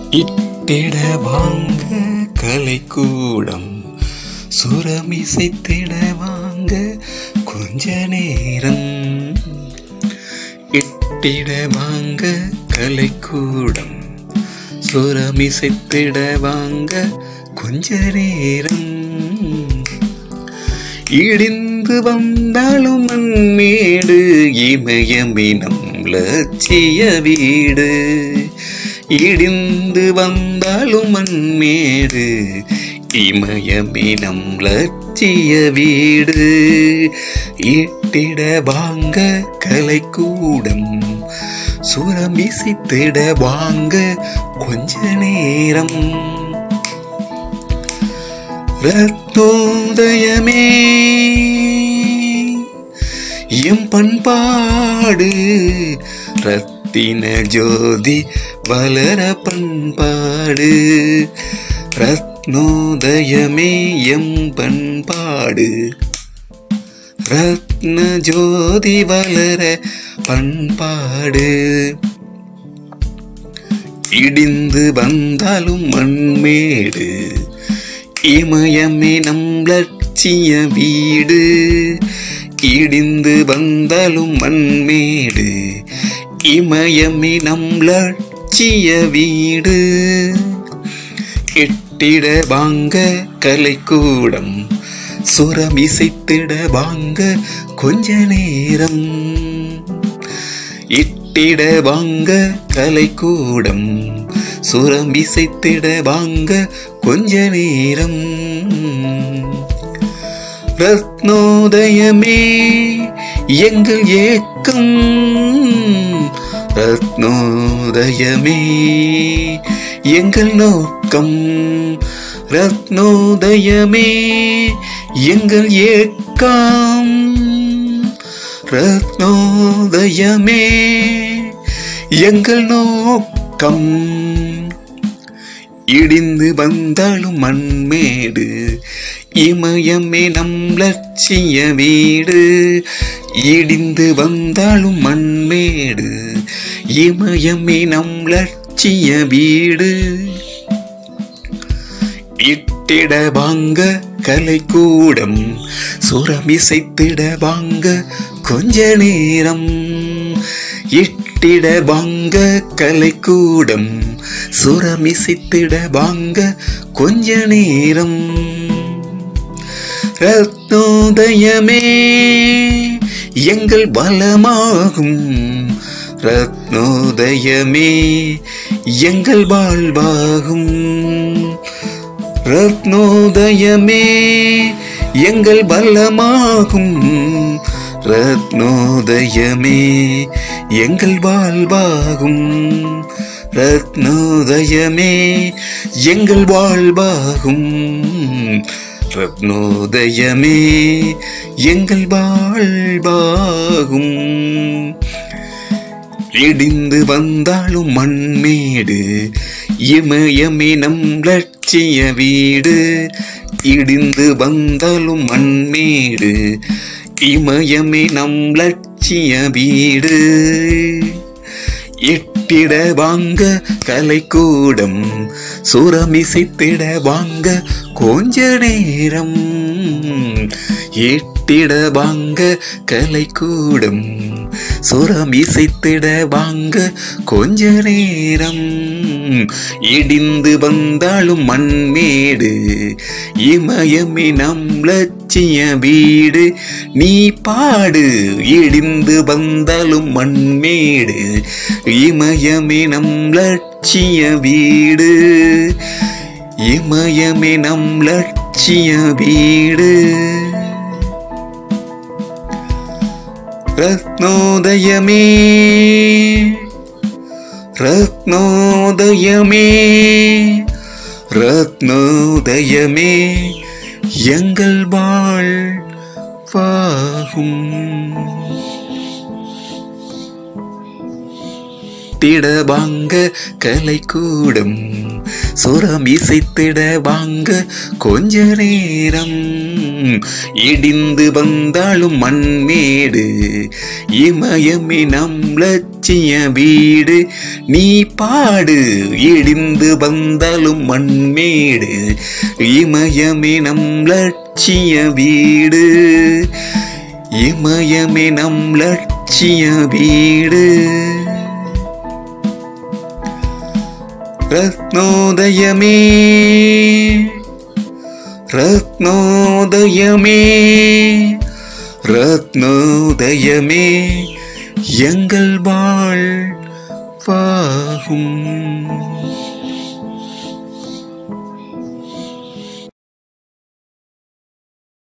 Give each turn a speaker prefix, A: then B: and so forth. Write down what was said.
A: இட்டிட வாங்க கலைக்கூடம் சுரமிசைத்திட வாங்க கொஞ்ச நேரம் இட்டிட வாங்க கலைக்கூடம் சுரமிசைத்திட வாங்க கொஞ்ச நேரம் இடிந்து வந்தாலும் மண்மேடு இமயமினம் லட்சிய வீடு இடிந்து வந்தாலும் மண்மேடு இமயமினம் லட்சிய வீடு இட்டிட வாங்க கலைக்கூடம் சுரமிசைத்திட வாங்க கொஞ்ச நேரம் ரத்தோதயமே எம் பண்பாடு ரத்தின ஜோதி வளர பண்பாடு ரத்னோதயமே எம் பண்பாடு ரத்ன ஜோதி வளர பண்பாடு இடிந்து வந்தாலும் மண்மேடு இமயமே நம் லட்சிய வீடு இடிந்து வந்தாலும் மண்மேடு இமயமே நம் லட்சிய வீடு எட்டிட வாங்க கலைக்கூடம் சுரமிசைத்திட வாங்க கொஞ்ச நேரம் இட்டிட வாங்க கலைக்கூடம் சுரமிசைத்திட வாங்க கொஞ்ச நேரம் ரத்னோதயமே எங்கள் ஏக்கம் ரத்னோதயமே எங்கள் நோக்கம் ரத்னோதயமே எங்கள் ஏக்கம் ரத்னோதயமே எங்கள் நோக்கம் இடிந்து வந்தாலும் மண்மேடு இமயமே நம் லட்சிய வீடு இடிந்து வந்தாலும் மண்மேடு இமயமே நம் லட்சிய வீடு இட்டிட வாங்க கலைக்கூடம் சுரமிசைத்திட வாங்க கொஞ்ச நேரம் இட்டிட வாங்க கலைக்கூடம் சுரமிசைத்திட வாங்க கொஞ்ச நேரம் ரத்னோதயமே எங்கள் பலமாகும் ரத்னோதயமே எங்கள் வாழ்வாகும் ரத்னோதயமே எங்கள் பலமாகும் ரத்னோதயமே எங்கள் வாழ்வாகும் ரத்னோதயமே எங்கள் வாழ்வாகும் ரத்னோதயமே எங்கள் வாழ்வாகும் இடிந்து வந்தாலும் மண்மேடு இமயமே நம் லட்சிய வீடு இடிந்து வந்தாலும் மண்மேடு இமயமே நம் லட்சிய வீடு எட்டிட வாங்க கலைக்கூடம் சுரமிசைத்திட வாங்க கொஞ்ச நேரம் எட்டிட வாங்க கலைக்கூடம் சுரமிசைத்திட வாங்க கொஞ்ச நேரம் இடிந்து வந்தாலும் மண்மேடு இமயமே நம் லட்சிய வீடு நீ பாடு இடிந்து வந்தாலும் மண்மேடு இமயமே நம் லட்சிய வீடு இமயமே நம் லட்சிய வீடு ரத்னோதயமே ரத்னோதயமே ரத்னோதயமே எங்கள் வாழ்வாகும் திட வாங்க கலைக்கூடம் சுரம் இசைத்திட வாங்க கொஞ்ச நேரம் இடிந்து வந்தாலும் மண்மேடு இமயமே நம் லட்சிய வீடு நீ பாடு இடிந்து வந்தாலும் மண்மேடு இமயமே நம் லட்சிய வீடு இமயமே நம் லட்சிய வீடு ரத்னோதயமே ரத்னோதயமே ரத்னோதயமே எங்கள் வாழ் வாகும்